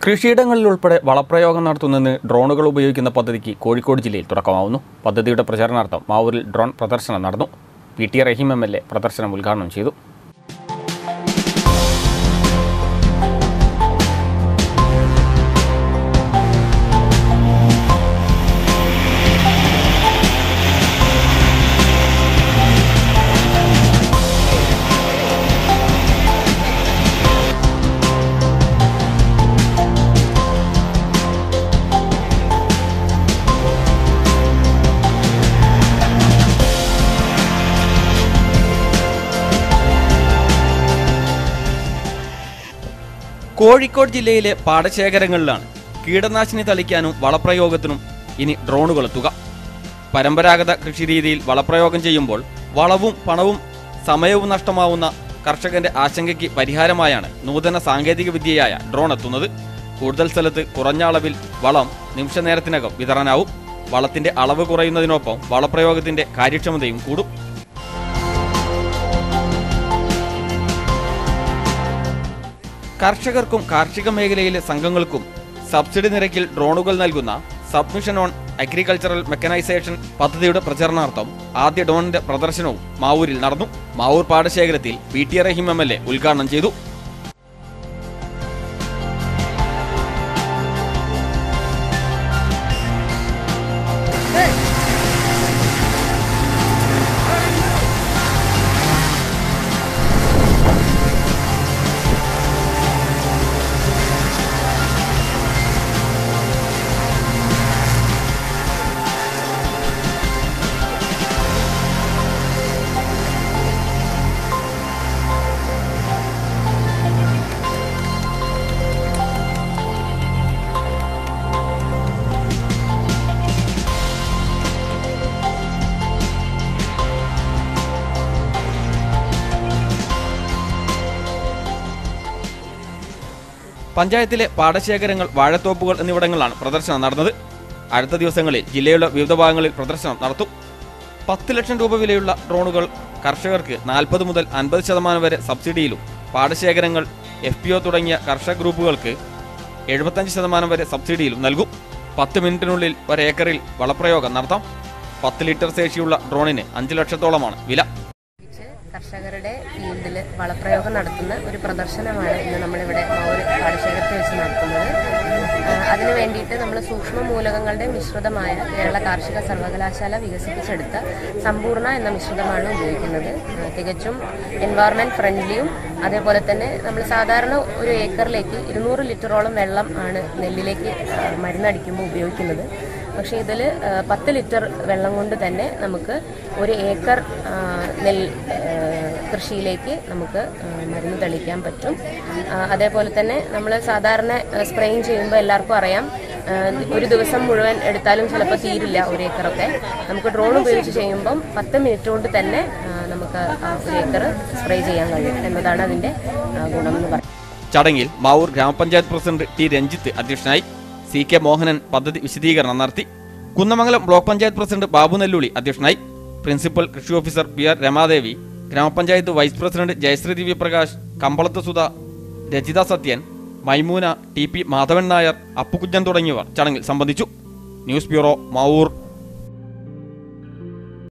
കൃഷിയിടങ്ങളിൽ ഉൾപ്പെടെ വളപ്രയോഗം നടത്തുന്നതിന് ഡ്രോണുകൾ ഉപയോഗിക്കുന്ന പദ്ധതിക്ക് കോഴിക്കോട് ജില്ലയിൽ തുടക്കമാവുന്നു പദ്ധതിയുടെ പ്രചരണാർത്ഥം മാവൂരിൽ ഡ്രോൺ പ്രദർശനം നടന്നു P T Rahim M L A പ്രദർശനം ഉദ്ഘാടനം ചെയ്തു കോഴിക്കോട് ജില്ലയിലെ പാടശേഖരങ്ങളിലാണ് കീടനാശിനി തളിക്കാനും വളപ്രയോഗത്തിനും ഇനി ഡ്രോണുകൾ എത്തുക പരമ്പരാഗത കൃഷിരീതിയിൽ വളപ്രയോഗം ചെയ്യുമ്പോൾ വളവും പണവും സമയവും നഷ്ടമാവുന്ന കർഷകന്റെ ആശങ്കയ്ക്ക് പരിഹാരമായാണ് നൂതന സാങ്കേതിക വിദ്യയായ ഡ്രോൺ എത്തുന്നത് കൂടുതൽ സ്ഥലത്ത് കുറഞ്ഞ അളവിൽ വളം നിമിഷനേരത്തിനകം വിതറാനാവും വളത്തിന്റെ അളവ് കുറയുന്നതിനൊപ്പം വളപ്രയോഗത്തിന്റെ കാര്യക്ഷമതയും കൂടും കർഷകർക്കും കാർഷിക മേഖലയിലെ സംഘങ്ങൾക്കും സബ്സിഡി നിരക്കിൽ ഡ്രോണുകൾ നൽകുന്ന സബ്മിഷൻ ഓൺ അഗ്രികൾച്ചറൽ മെക്കനൈസേഷൻ പദ്ധതിയുടെ പ്രചരണാർത്ഥം ആദ്യ ഡ്രോണിന്റെ പ്രദർശനവും മാവൂരിൽ നടന്നു മാവൂർ പാടശേഖരത്തിൽ P T Rahim M L A ഉദ്ഘാടനം ചെയ്തു പഞ്ചായത്തിലെ പാടശേഖരങ്ങൾ വാഴത്തോപ്പുകൾ എന്നിവിടങ്ങളിലാണ് പ്രദർശനം നടന്നത് അടുത്ത ദിവസങ്ങളിൽ ജില്ലയുടെ വിവിധ ഭാഗങ്ങളിൽ പ്രദർശനം നടത്തും പത്ത് ലക്ഷം രൂപ വിലയുള്ള ഡ്രോണുകൾ കർഷകർക്ക് നാൽപ്പത് മുതൽ അൻപത് ശതമാനം വരെ സബ്സിഡിയിലും പാടശേഖരങ്ങൾ എഫ് പി ഒ തുടങ്ങിയ കർഷക ഗ്രൂപ്പുകൾക്ക് എഴുപത്തഞ്ച് ശതമാനം വരെ സബ്സിഡിയിലും നൽകും പത്ത് മിനിറ്റിനുള്ളിൽ ഒരേക്കറിൽ വളപ്രയോഗം നടത്താം പത്ത് ലിറ്റർ ശേഷിയുള്ള ഡ്രോണിന് അഞ്ച് ലക്ഷത്തോളമാണ് വില ഉപയോഗിച്ച് കർഷകരുടെ ഫീൽഡിൽ വളപ്രയോഗം നടത്തുന്ന ഒരു പ്രദർശനമാണ് ഇന്ന് നമ്മളിവിടെ മാവൂർ പാടശേഖരത്തിൽ വെച്ച് നടത്തുന്നത് ആ, അതിനു വേണ്ടിയിട്ട് നമ്മൾ സൂക്ഷ്മ മൂലകങ്ങളുടെ മിശ്രിതമായ കേരള കാർഷിക സർവകലാശാല വികസിപ്പിച്ചെടുത്ത സമ്പൂർണ്ണ എന്ന മിശ്രിതമാണ് ഉപയോഗിക്കുന്നത് ആ, തികച്ചും എൻവയറമെന്റ് ഫ്രണ്ട്ലിയും അതേപോലെ തന്നെ നമ്മൾ സാധാരണ ഒരു ഏക്കറിലേക്ക് ഇരുന്നൂറ് ലിറ്ററോളം വെള്ളം ആണ് നെല്ലിലേക്ക് ആ, മരുന്നടിക്കുമ്പോൾ ഉപയോഗിക്കുന്നത് പക്ഷേ ഇതിൽ പത്ത് ലിറ്റർ വെള്ളം കൊണ്ട് തന്നെ നമുക്ക് ഒരു ഏക്കർ ആ, നെൽ ആ, കൃഷിയിലേക്ക് നമുക്ക് ആ, മരുന്ന് തെളിക്കാൻ പറ്റും ആ, അതേപോലെ തന്നെ നമ്മൾ സാധാരണ സ്പ്രെയിൻ ചെയ്യുമ്പോൾ എല്ലാവർക്കും അറിയാം ആ, ഒരു ദിവസം മുഴുവൻ എടുത്താലും ചിലപ്പോൾ തീരില്ല ഒരു ഏക്കറൊക്കെ നമുക്ക് ഡ്രോൺ ഉപയോഗിച്ച് ചെയ്യുമ്പം പത്ത് മിനിറ്റ് കൊണ്ട് തന്നെ ആ, നമുക്ക് ആ ഒരു ഏക്കർ സ്പ്രേ ചെയ്യാൻ കഴിയും എന്നതാണ് അതിൻ്റെ ആ, ഗുണം എന്ന് പറയുന്നത് ചടങ്ങിൽ മാവൂർ ഗ്രാമപഞ്ചായത്ത് പ്രസിഡന്റ് ടി രഞ്ജിത്ത് അധ്യക്ഷനായി സി കെ മോഹനൻ പദ്ധതി വിശദീകരണം നടത്തി കുന്നമംഗലം ബ്ലോക്ക് പഞ്ചായത്ത് പ്രസിഡന്റ് ബാബു നെല്ലുളി അധ്യക്ഷനായി പ്രിൻസിപ്പൽ കൃഷി officer P R Ramadevi grama panchayat vice president Jayasree Divyaprakash Kambalath Sudha Rajitha Sathyan Maimoona T P Madhavan Nair Appukunjan തുടങ്ങിയവർ ചടങ്ങിൽ സംബന്ധിച്ചു ന്യൂസ് ബ്യൂറോ മാവൂർ